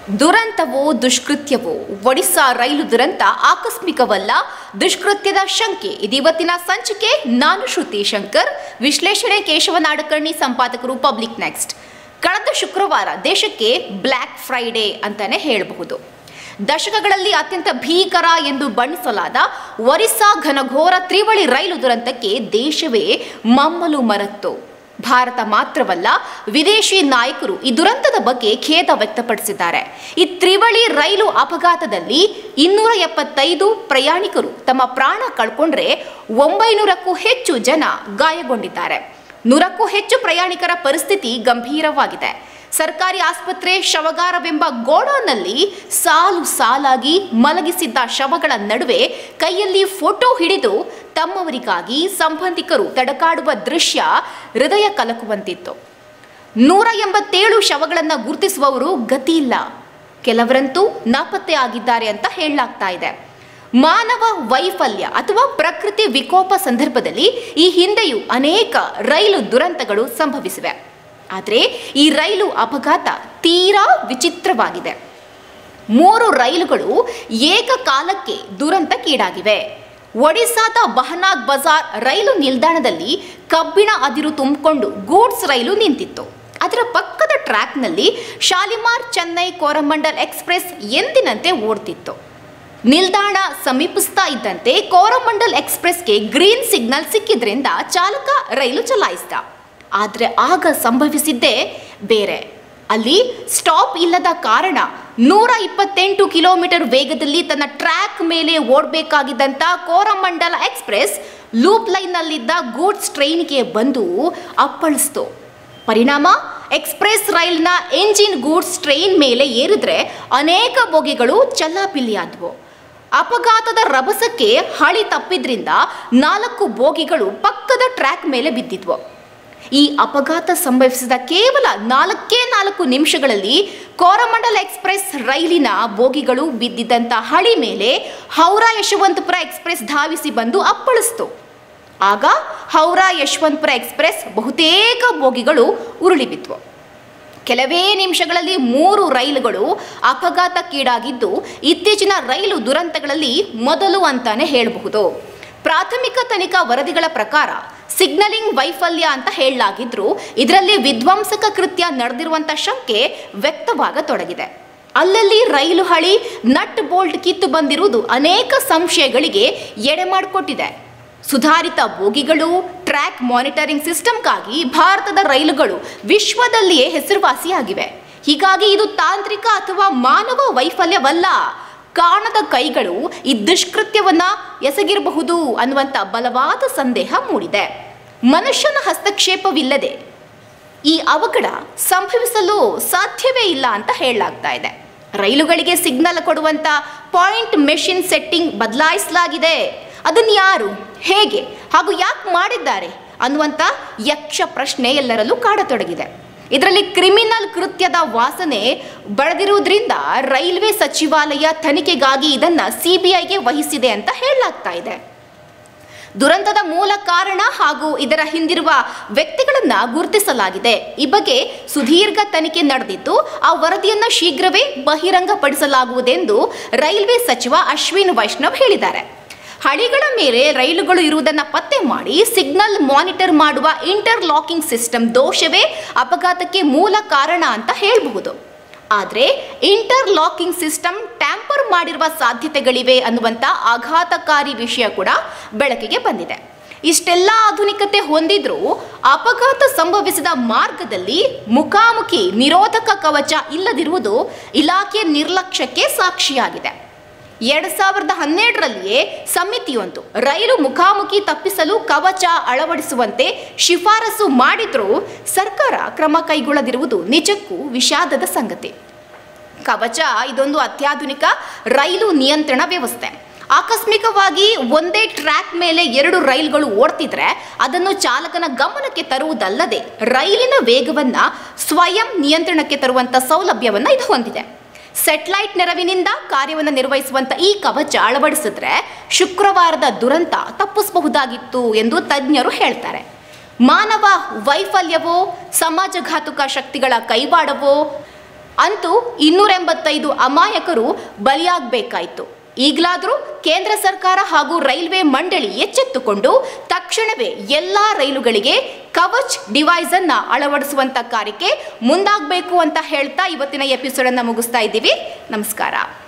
ದುರಂತವೋ ದುಷ್ಕೃತ್ಯವೋ ಒಡಿಶಾ ರೈಲು ದುರಂತ ಆಕಸ್ಮಿಕವಲ್ಲ ದುಷ್ಕೃತ್ಯದ ಶಂಕೆ ಇದೀವತ್ತಿನ ಸಂಚಿಕೆ ನಾನು ಶ್ರುತಿ ಶಂಕರ್ ವಿಶ್ಲೇಷಣೆ ಕೇಶವ ನಾಡಕರ್ಣಿ ಸಂಪಾದಕರು ಪಬ್ಲಿಕ್ ನೆಕ್ಸ್ಟ್ ಕಳೆದ ಶುಕ್ರವಾರ ದೇಶಕ್ಕೆ ಬ್ಲ್ಯಾಕ್ ಫ್ರೈಡೇ ಅಂತಾನೆ ಹೇಳಬಹುದು ದಶಕಗಳಲ್ಲಿ ಅತ್ಯಂತ ಭೀಕರ ಎಂದು ಬಣ್ಣಿಸಲಾದ ಒರಿಸ್ಸಾ ಘನಘೋರ ತ್ರಿವಳಿ ರೈಲು ದುರಂತಕ್ಕೆ ದೇಶವೇ ಮಮ್ಮಲು ಮರತ್ತು ಭಾರತ ಮಾತ್ರವಲ್ಲ ವಿದೇಶಿ ನಾಯಕರು ಈ ದುರಂತದ ಬಗ್ಗೆ ಖೇದ ವ್ಯಕ್ತಪಡಿಸಿದ್ದಾರೆ ಈ ತ್ರಿವಳಿ ರೈಲು ಅಪಘಾತದಲ್ಲಿ ಇನ್ನೂರ ಎಪ್ಪತ್ತೈದು ಪ್ರಯಾಣಿಕರು ತಮ್ಮ ಪ್ರಾಣ ಕಳ್ಕೊಂಡ್ರೆ ಒಂಬೈನೂರಕ್ಕೂ ಹೆಚ್ಚು ಜನ ಗಾಯಗೊಂಡಿದ್ದಾರೆ ನೂರಕ್ಕೂ ಹೆಚ್ಚು ಪ್ರಯಾಣಿಕರ ಪರಿಸ್ಥಿತಿ ಗಂಭೀರವಾಗಿದೆ ಸರ್ಕಾರಿ ಆಸ್ಪತ್ರೆ ಶವಗಾರವೆಂಬ ಗೋಡಾನಲ್ಲಿ ಸಾಲು ಸಾಲಾಗಿ ಮಲಗಿಸಿದ್ದ ಶವಗಳ ನಡುವೆ ಕೈಯಲ್ಲಿ ಫೋಟೋ ಹಿಡಿದು ತಮ್ಮವರಿಗಾಗಿ ಸಂಬಂಧಿಕರು ತಡಕಾಡುವ ದೃಶ್ಯ ಹೃದಯ ಕಲಕುವಂತಿತ್ತು ನೂರ ಎಂಬತ್ತೇಳು ಶವಗಳನ್ನು ಗುರುತಿಸುವವರು ಗತಿಯಿಲ್ಲ ಕೆಲವರಂತೂ ನಾಪತ್ತೆ ಆಗಿದ್ದಾರೆ ಅಂತ ಹೇಳಲಾಗ್ತಾ ಇದೆ ಮಾನವ ವೈಫಲ್ಯ ಅಥವಾ ಪ್ರಕೃತಿ ವಿಕೋಪ ಸಂದರ್ಭದಲ್ಲಿ ಈ ಹಿಂದೆಯೂ ಅನೇಕ ರೈಲು ದುರಂತಗಳು ಸಂಭವಿಸಿವೆ ಆದರೆ ಈ ರೈಲು ಅಪಘಾತ ತೀರಾ ವಿಚಿತ್ರವಾಗಿದೆ ಮೂರು ರೈಲುಗಳು ಏಕಕಾಲಕ್ಕೆ ದುರಂತಕ್ಕೀಡಾಗಿವೆ ಒಡಿಶಾದ ಬಹನಾಗ್ ಬಜಾರ್ ರೈಲು ನಿಲ್ದಾಣದಲ್ಲಿ ಕಬ್ಬಿಣ ಅದಿರು ತುಂಬಿಕೊಂಡು ಗೂಡ್ಸ್ ರೈಲು ನಿಂತಿತ್ತು ಅದರ ಪಕ್ಕದ ಟ್ರ್ಯಾಕ್ನಲ್ಲಿ ಶಾಲಿಮಾರ್ ಚೆನ್ನೈ ಕೋರಮಂಡಲ್ ಎಕ್ಸ್ಪ್ರೆಸ್ ಎಂದಿನಂತೆ ಓಡ್ತಿತ್ತು ನಿಲ್ದಾಣ ಸಮೀಪಿಸ್ತಾ ಇದ್ದಂತೆ ಕೋರಮಂಡಲ್ ಎಕ್ಸ್ಪ್ರೆಸ್ಗೆ ಗ್ರೀನ್ ಸಿಗ್ನಲ್ ಸಿಕ್ಕಿದ್ರಿಂದ ಚಾಲಕ ರೈಲು ಚಲಾಯಿಸಿದ ಆದರೆ ಆಗ ಸಂಭವಿಸಿದ್ದೇ ಬೇರೆ ಅಲ್ಲಿ ಸ್ಟಾಪ್ ಇಲ್ಲದ ಕಾರಣ ನೂರ ಇಪ್ಪತ್ತೆಂಟು ಕಿಲೋಮೀಟರ್ ವೇಗದಲ್ಲಿ ತನ್ನ ಟ್ರ್ಯಾಕ್ ಮೇಲೆ ಓಡಬೇಕಾಗಿದ್ದಂಥ ಕೋರಮಂಡಲ ಎಕ್ಸ್ಪ್ರೆಸ್ ಲೂಪ್ ಲೈನ್ನಲ್ಲಿದ್ದ ಗೂಡ್ಸ್ ಟ್ರೈನ್ಗೆ ಬಂದು ಅಪ್ಪಳಿಸ್ತು ಪರಿಣಾಮ ಎಕ್ಸ್ಪ್ರೆಸ್ ರೈಲ್ನ ಎಂಜಿನ್ ಗೂಡ್ಸ್ ಟ್ರೈನ್ ಮೇಲೆ ಏರಿದ್ರೆ ಅನೇಕ ಬೋಗಿಗಳು ಚಲ್ಲಾಪಿಲ್ಲಿಯಾದವು ಅಪಘಾತದ ರಭಸಕ್ಕೆ ಹಳಿ ತಪ್ಪಿದ್ರಿಂದ ನಾಲ್ಕು ಬೋಗಿಗಳು ಪಕ್ಕದ ಟ್ರ್ಯಾಕ್ ಮೇಲೆ ಬಿದ್ದಿದ್ವು ಈ ಅಪಘಾತ ಸಂಭವಿಸಿದ ಕೇವಲ ನಾಲ್ಕೇ ನಾಲ್ಕು ನಿಮಿಷಗಳಲ್ಲಿ ಕೋರಮಂಡಲ್ ಎಕ್ಸ್ಪ್ರೆಸ್ ರೈಲಿನ ಬೋಗಿಗಳು ಬಿದ್ದಿದ್ದಂಥ ಹಳಿ ಮೇಲೆ ಹೌರಾ ಯಶವಂತಪುರ ಎಕ್ಸ್ಪ್ರೆಸ್ ಧಾವಿಸಿ ಬಂದು ಅಪ್ಪಳಿಸ್ತು ಆಗ ಹೌರಾ ಯಶವಂತಪುರ ಎಕ್ಸ್ಪ್ರೆಸ್ ಬಹುತೇಕ ಬೋಗಿಗಳು ಉರುಳಿ ಬಿದ್ವು ಕೆಲವೇ ನಿಮಿಷಗಳಲ್ಲಿ ಮೂರು ರೈಲುಗಳು ಅಪಘಾತಕ್ಕೀಡಾಗಿದ್ದು ಇತ್ತೀಚಿನ ರೈಲು ದುರಂತಗಳಲ್ಲಿ ಮೊದಲು ಅಂತಾನೆ ಹೇಳಬಹುದು ಪ್ರಾಥಮಿಕ ತನಿಖಾ ವರದಿಗಳ ಪ್ರಕಾರ ಸಿಗ್ನಲಿಂಗ್ ವೈಫಲ್ಯ ಅಂತ ಹೇಳಲಾಗಿದ್ರು ಇದರಲ್ಲಿ ವಿಧ್ವಂಸಕ ಕೃತ್ಯ ನಡೆದಿರುವಂತ ಶಂಕೆ ವ್ಯಕ್ತವಾಗತೊಡಗಿದೆ ಅಲ್ಲಲ್ಲಿ ರೈಲು ಹಳಿ ನಟ್ ಬೋಲ್ಟ್ ಕಿತ್ತು ಬಂದಿರುವುದು ಅನೇಕ ಸಂಶಯಗಳಿಗೆ ಎಡೆ ಮಾಡಿಕೊಟ್ಟಿದೆ ಸುಧಾರಿತ ಬೋಗಿಗಳು ಟ್ರ್ಯಾಕ್ ಮಾನಿಟರಿಂಗ್ ಸಿಸ್ಟಮ್ಗಾಗಿ ಭಾರತದ ರೈಲುಗಳು ವಿಶ್ವದಲ್ಲಿಯೇ ಹೆಸರುವಾಸಿಯಾಗಿವೆ ಹೀಗಾಗಿ ಇದು ತಾಂತ್ರಿಕ ಅಥವಾ ಮಾನವ ವೈಫಲ್ಯವಲ್ಲ ಕಾಣದ ಕೈಗಳು ಈ ದುಷ್ಕೃತ್ಯವನ್ನ ಎಸಗಿರಬಹುದು ಅನ್ನುವಂಥ ಬಲವಾದ ಸಂದೇಹ ಮೂಡಿದೆ ಮನುಷ್ಯನ ಹಸ್ತಕ್ಷೇಪವಿಲ್ಲದೆ ಈ ಅವಘಡ ಸಂಭವಿಸಲು ಸಾಧ್ಯವೇ ಇಲ್ಲ ಅಂತ ಹೇಳಲಾಗ್ತಾ ಇದೆ ರೈಲುಗಳಿಗೆ ಸಿಗ್ನಲ್ ಕೊಡುವಂತ ಪಾಯಿಂಟ್ ಮೆಷಿನ್ ಸೆಟ್ಟಿಂಗ್ ಬದಲಾಯಿಸಲಾಗಿದೆ ಅದನ್ನು ಯಾರು ಹೇಗೆ ಹಾಗೂ ಯಾಕೆ ಮಾಡಿದ್ದಾರೆ ಅನ್ನುವಂಥ ಯಕ್ಷ ಪ್ರಶ್ನೆ ಎಲ್ಲರಲ್ಲೂ ಕಾಡತೊಡಗಿದೆ ಇದರಲ್ಲಿ ಕ್ರಿಮಿನಲ್ ಕೃತ್ಯದ ವಾಸನೆ ಬೆಳೆದಿರುವುದರಿಂದ ರೈಲ್ವೆ ಸಚಿವಾಲಯ ತನಿಖೆಗಾಗಿ ಇದನ್ನ ಸಿಬಿಐಗೆ ವಹಿಸಿದೆ ಅಂತ ಹೇಳಲಾಗ್ತಾ ಇದೆ ದುರಂತದ ಮೂಲ ಕಾರಣ ಹಾಗೂ ಇದರ ಹಿಂದಿರುವ ವ್ಯಕ್ತಿಗಳನ್ನ ಗುರುತಿಸಲಾಗಿದೆ ಈ ಬಗ್ಗೆ ಸುದೀರ್ಘ ತನಿಖೆ ನಡೆದಿದ್ದು ಆ ವರದಿಯನ್ನ ಶೀಘ್ರವೇ ಬಹಿರಂಗಪಡಿಸಲಾಗುವುದೆಂದು ರೈಲ್ವೆ ಸಚಿವ ಅಶ್ವಿನ್ ವೈಷ್ಣವ್ ಹೇಳಿದ್ದಾರೆ ಹಳಿಗಳ ಮೇಲೆ ರೈಲುಗಳು ಇರುವುದನ್ನು ಪತ್ತೆ ಮಾಡಿ ಸಿಗ್ನಲ್ ಮಾನಿಟರ್ ಮಾಡುವ ಇಂಟರ್ ಲಾಕಿಂಗ್ ಸಿಸ್ಟಮ್ ದೋಷವೇ ಅಪಘಾತಕ್ಕೆ ಮೂಲ ಕಾರಣ ಅಂತ ಹೇಳಬಹುದು ಆದರೆ ಇಂಟರ್ ಲಾಕಿಂಗ್ ಸಿಸ್ಟಮ್ ಟ್ಯಾಂಪರ್ ಮಾಡಿರುವ ಸಾಧ್ಯತೆಗಳಿವೆ ಅನ್ನುವಂಥ ಆಘಾತಕಾರಿ ವಿಷಯ ಕೂಡ ಬೆಳಕಿಗೆ ಬಂದಿದೆ ಇಷ್ಟೆಲ್ಲ ಆಧುನಿಕತೆ ಹೊಂದಿದ್ರೂ ಅಪಘಾತ ಸಂಭವಿಸಿದ ಮಾರ್ಗದಲ್ಲಿ ಮುಖಾಮುಖಿ ನಿರೋಧಕ ಕವಚ ಇಲ್ಲದಿರುವುದು ಇಲಾಖೆ ನಿರ್ಲಕ್ಷ್ಯಕ್ಕೆ ಸಾಕ್ಷಿಯಾಗಿದೆ ಎರಡ್ ಸಾವಿರದ ಹನ್ನೆರಡರಲ್ಲಿಯೇ ಸಮಿತಿಯೊಂದು ರೈಲು ಮುಖಾಮುಖಿ ತಪ್ಪಿಸಲು ಕವಚ ಅಳವಡಿಸುವಂತೆ ಶಿಫಾರಸು ಮಾಡಿದ್ರೂ ಸರ್ಕಾರ ಕ್ರಮ ಕೈಗೊಳ್ಳದಿರುವುದು ನಿಜಕ್ಕೂ ವಿಷಾದದ ಸಂಗತಿ ಕವಚ ಇದೊಂದು ಅತ್ಯಾಧುನಿಕ ರೈಲು ನಿಯಂತ್ರಣ ವ್ಯವಸ್ಥೆ ಆಕಸ್ಮಿಕವಾಗಿ ಒಂದೇ ಟ್ರ್ಯಾಕ್ ಮೇಲೆ ಎರಡು ರೈಲುಗಳು ಓಡ್ತಿದ್ರೆ ಅದನ್ನು ಚಾಲಕನ ಗಮನಕ್ಕೆ ತರುವುದಲ್ಲದೆ ರೈಲಿನ ವೇಗವನ್ನ ಸ್ವಯಂ ನಿಯಂತ್ರಣಕ್ಕೆ ತರುವಂತ ಸೌಲಭ್ಯವನ್ನ ಇದು ಹೊಂದಿದೆ ಸೆಟಲೈಟ್ ನೆರವಿನಿಂದ ಕಾರ್ಯವನ್ನು ನಿರ್ವಹಿಸುವಂತ ಈ ಕವಚ ಅಳವಡಿಸಿದ್ರೆ ಶುಕ್ರವಾರದ ದುರಂತ ತಪ್ಪಿಸಬಹುದಾಗಿತ್ತು ಎಂದು ತಜ್ಞರು ಹೇಳ್ತಾರೆ ಮಾನವ ವೈಫಲ್ಯವೋ ಸಮಾಜಘಾತುಕ ಶಕ್ತಿಗಳ ಕೈವಾಡವೋ ಅಂತೂ ಇನ್ನೂರ ಎಂಬತ್ತೈದು ಅಮಾಯಕರು ಬಲಿಯಾಗಬೇಕಾಯಿತು ಈಗಲಾದರೂ ಕೇಂದ್ರ ಸರ್ಕಾರ ಹಾಗೂ ರೈಲ್ವೆ ಮಂಡಳಿ ಎಚ್ಚೆತ್ತುಕೊಂಡು ತಕ್ಷಣವೇ ಎಲ್ಲಾ ರೈಲುಗಳಿಗೆ ಕವಚ್ ಡಿವೈಸ್ ಅನ್ನ ಅಳವಡಿಸುವಂತ ಕಾರ್ಯಕ್ಕೆ ಮುಂದಾಗಬೇಕು ಅಂತ ಹೇಳ್ತಾ ಇವತ್ತಿನ ಎಪಿಸೋಡ್ ಅನ್ನ ಮುಗಿಸ್ತಾ ಇದ್ದೀವಿ ನಮಸ್ಕಾರ